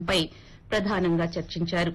పై ప్రధానంగా చర్చించారు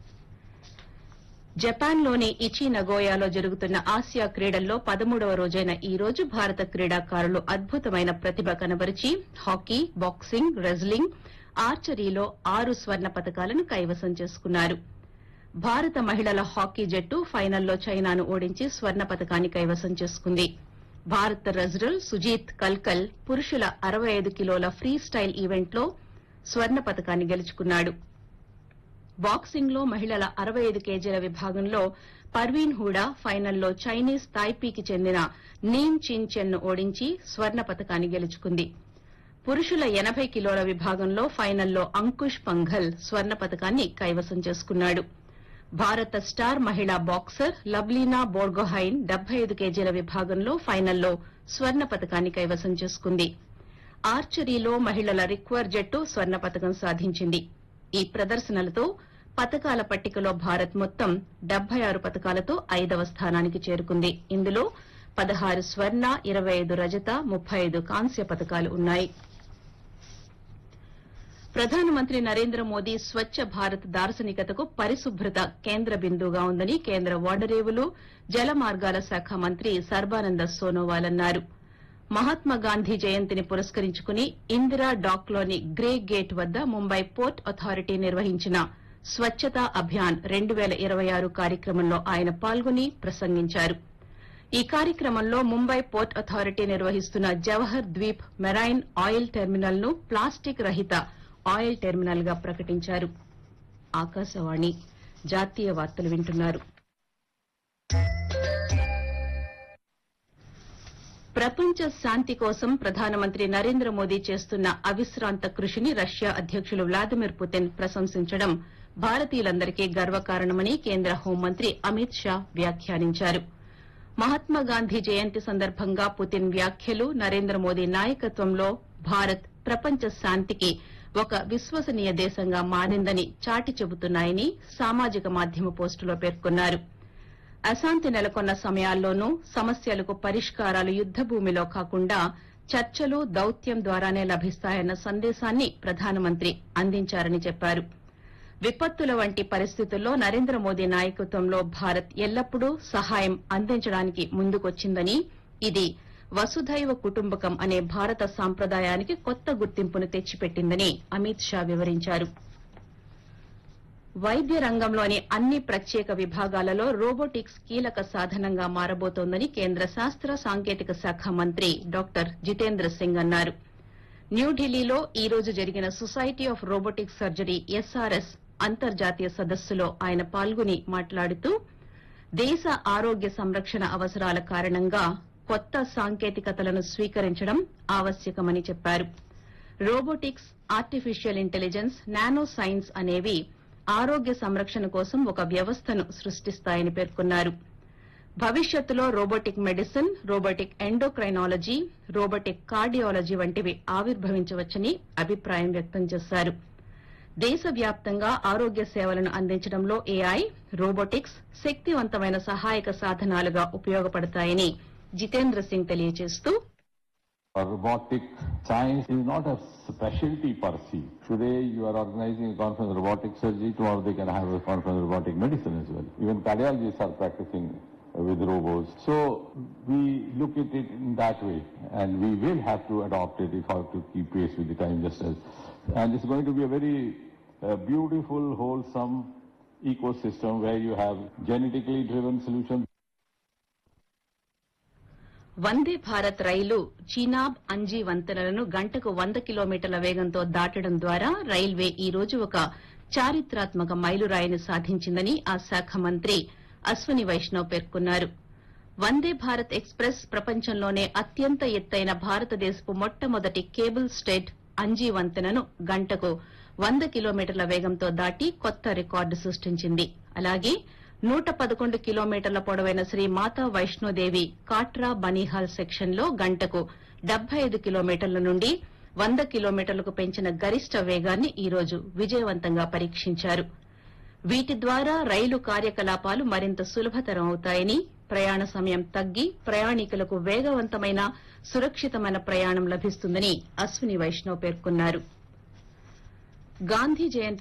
జపాన్లోని ఇచి నగోయాలో జరుగుతున్న ఆసియా క్రీడల్లో పదమూడవ రోజైన ఈ రోజు భారత క్రీడాకారులు అద్భుతమైన ప్రతిభ కనబరిచి హాకీ బాక్సింగ్ రెజ్లింగ్ ఆర్చరీలో ఆరు స్వర్ణ పతకాలను కైవసం చేసుకున్నారు భారత మహిళల హాకీ జట్టు ఫైనల్లో చైనాను ఓడించి స్వర్ణ పతకాన్ని కైవసం చేసుకుంది భారత రెజ్లర్ సుజీత్ కల్కల్ పురుషుల అరవై ఐదు కిలోల ఫ్రీ స్టైల్ ఈవెంట్లో స్వర్ణ పతకాన్ని గెలుచుకున్నాడు బాక్సింగ్ లో మహిళల అరవై ఐదు కేజీల విభాగంలో పర్వీన్ హూడా ఫైనల్లో చైనీస్ తాయ్పీకి చెందిన నీమ్ చిన్ చెన్ ను ఓడించి స్వర్ణ పతకాన్ని గెలుచుకుంది పురుషుల ఎనబై కిలోల విభాగంలో ఫైనల్లో అంకుష్ పంఘల్ స్వర్ణ పతకాన్ని కైవసం చేసుకున్నాడు భారత స్టార్ మహిళా బాక్సర్ లవ్లీనా బోర్గోహైన్ డెబ్బై ఐదు కేజీల విభాగంలో ఫైనల్లో స్వర్ణ పతకాన్ని కైవసం చేసుకుంది ఆర్చరీలో మహిళల రిక్వర్ జట్టు స్వర్ణ పతకం సాధించింది ఈ ప్రదర్శనలతో పతకాల పట్టికలో భారత్ మొత్తం డెబ్బై ఆరు పతకాలతో ఐదవ స్థానానికి చేరుకుంది ఇందులో పదహారు స్వర్ణ ఇరవై ఐదు రజత ముప్పై ఐదు కాంస్య పతకాలు ఉన్నాయి ప్రధానమంత్రి నరేంద్ర మోదీ స్వచ్ఛ భారత్ దార్శనికతకు పరిశుభ్రత కేంద్ర బిందువుగా ఉందని కేంద్ర ఓడరేవులు జల మార్గాల శాఖ మంత్రి సర్బానంద సోనోవాల్ అన్నారు మహాత్మాగాంధీ జయంతిని పురస్కరించుకుని ఇందిరా డాక్లోని గ్రే గేట్ వద్ద ముంబై పోర్ట్ అథారిటీ నిర్వహించిన స్వచ్ఛతా అభియాన్ రెండు పేల ఇరవై ఆరు కార్యక్రమంలో ఆయన పాల్గొని ప్రసంగించారు ఈ కార్యక్రమంలో ముంబై పోర్ట్ అథారిటీ నిర్వహిస్తున్న Jawahar Dweep marine oil terminal ను ప్లాస్టిక్ రహిత ఆయిల్ టెర్మినల్ గా ప్రకటించారు ఆకాశవాణి జాతీయ వార్తలు వింటున్నారు ప్రపంచ శాంతి కోసం ప్రధానమంత్రి నరేంద్ర మోదీ చేస్తున్న అవిశ్రాంత కృషిని రష్యా అధ్యకులు వ్లాదిమిర్ పుతిన్ ప్రశంసించడం భారతీయులందరికీ గర్వకారణమని కేంద్ర హోంమంత్రి అమిత్ షా వ్యాఖ్యానించారు మహాత్మాగాంధీ జయంతి సందర్భంగా పుతిన్ వ్యాఖ్యలు నరేంద్ర మోదీ నాయకత్వంలో భారత్ ప్రపంచ శాంతికి ఒక విశ్వసనీయ దేశంగా మారిందని చాటి చెబుతున్నాయని సామాజిక మాధ్యమ పోస్టులో పేర్కొన్నారు అశాంతి నెలకొన్న సమయాల్లోనూ సమస్యలకు పరిష్కారాలు యుద్దభూమిలో కాకుండా చర్చలు దౌత్యం ద్వారానే లభిస్తాయన్న సందేశాన్ని ప్రధానమంత్రి అందించారని చెప్పారు విపత్తుల వంటి పరిస్థితుల్లో నరేంద్ర మోదీ నాయకత్వంలో భారత్ ఎల్లప్పుడూ సహాయం అందించడానికి ముందుకొచ్చిందని ఇది వసుధైవ కుటుంబకం అనే భారత సాంప్రదాయానికి కొత్త గుర్తింపును తెచ్చిపెట్టిందని అమిత్ షా వివరించారు వైద్య రంగంలోని అన్ని ప్రత్యేక విభాగాలలో రోబోటిక్స్ కీలక సాధనంగా మారబోతోందని కేంద్ర శాస్త్ర సాంకేతిక శాఖ మంత్రి డాక్టర్ జితేంద్ర సింగ్ అన్నారు న్యూఢిల్లీలో ఈ రోజు జరిగిన society of robotic surgery SRS అంతర్జాతీయ సదస్సులో ఆయన పాల్గొని మాట్లాడుతూ దేశ ఆరోగ్య సంరక్షణ అవసరాల కారణంగా కొత్త సాంకేతికతలను స్వీకరించడం ఆవశ్యకమని చెప్పారు robotics artificial intelligence nano science అనేవి ఆరోగ్య సంరక్షణ కోసం ఒక వ్యవస్థను సృష్టిస్తాయని పేర్కొన్నారు భవిష్యత్తులో robotic medicine robotic endocrinology robotic cardiology వంటివి ఆవిర్భవించవచ్చని అభిప్రాయం వ్యక్తం చేశారు దేశవ్యాప్తంగా ఆరోగ్య సేవలను అందించడంలో ఏఐ రోబోటిక్స్ శక్తివంతమైన సహాయక సాధనాలుగా ఉపయోగపడతాయని జితేంద్ర సింగ్ తెలియజేస్తూ Uh, Robotic science is not a specialty per se. Today you are organizing a conference on robotic surgery, tomorrow they can have a conference on robotic medicine as well. Even cardiologists are practicing uh, with robots. So we look at it in that way and we will have to adopt it if I have to keep pace with the time just as. And it's going to be a very uh, beautiful, wholesome ecosystem where you have genetically driven solutions. వందే భారత్ రైలు చీనాబ్ అంజీ వంతెనలను గంటకు వంద కిలోమీటర్ల వేగంతో దాటడం ద్వారా railway ఈ రోజు ఒక చారిత్రాత్మక మైలురాయిని సాధించిందని ఆ శాఖ మంత్రి అశ్వని వైష్ణవ్ పేర్కొన్నారు వందే భారత్ ఎక్స్ప్రెస్ ప్రపంచంలోనే అత్యంత ఎత్తైన భారతదేశపు మొట్టమొదటి కేబుల్ స్టేట్ అంజీ వంతెనను గంటకు వంద కిలోమీటర్ల వేగంతో దాటి కొత్త రికార్డు సృష్టించింది అలాగే నూట పదకొండు కిలోమీటర్ల పొడవైన శ్రీ మాతా వైష్ణోదేవి కాట్రా బనీహాల్ సెక్షన్ లో గంటకు డెబ్బై ఐదు కిలోమీటర్ల నుండి వంద కిలోమీటర్లకు పెంచిన గరిష్ట వేగాన్ని ఈ రోజు విజయవంతంగా పరీక్షించారు వీటి ద్వారా రైలు కార్యకలాపాలు మరింత సులభతరం అవుతాయని ప్రయాణ సమయం తగ్గి ప్రయాణికులకు వేగవంతమైన సురక్షితమైన ప్రయాణం లభిస్తుందని అశ్విని వైష్ణవ్ పేర్కొన్నారు గాంధీ జయంతి